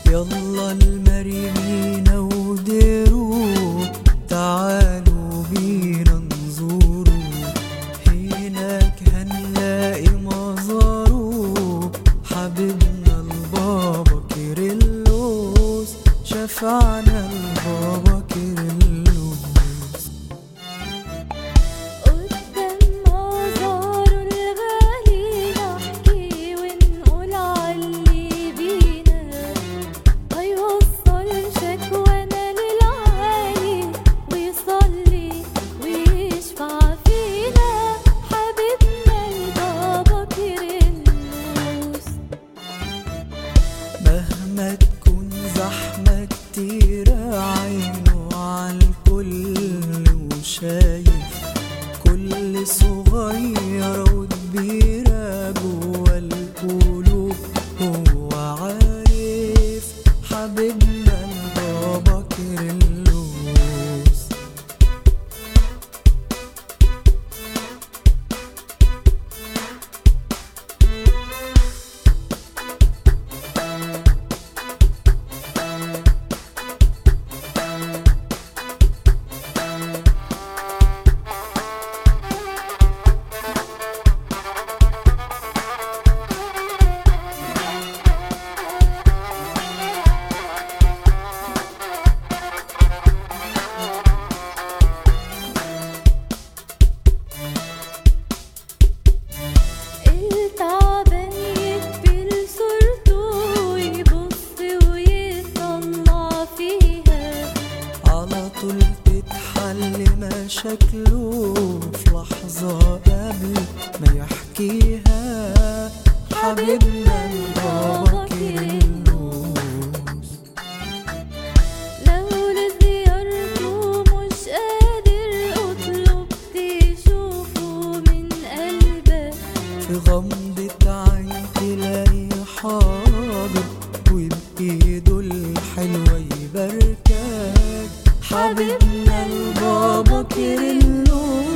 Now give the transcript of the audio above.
يلا المريمين وديروا تعالوا بينا نزوروا هناك هنلاقي مزاره حبيبنا البابا كيرلس شفعنا البابا كيرلس قدام مزاره الغالي نحكي ونقول عاللي بينا هيوصل شكوانا للعالي ويصلي ويشفع فينا حبيبنا البابا كيرلس مهما تكون زحمة كتيرة عينه عالكل وشايف كل صغيرة وكبيرة جوا القلوب هو عارف حبيبنا البابا كيرلس التعبان يقبل صورته ويبص ويطلع فيها على طول تتحل مشاكله في لحظة قبل ما يحكيها حبيبنا البابا كيرلس لو لزيارته مش قادر اطلب تشوفه من قلبك في غمضة عين تلاقي حاضر وبإيده الحلوة يباركك حبيبنا البابا كيرلس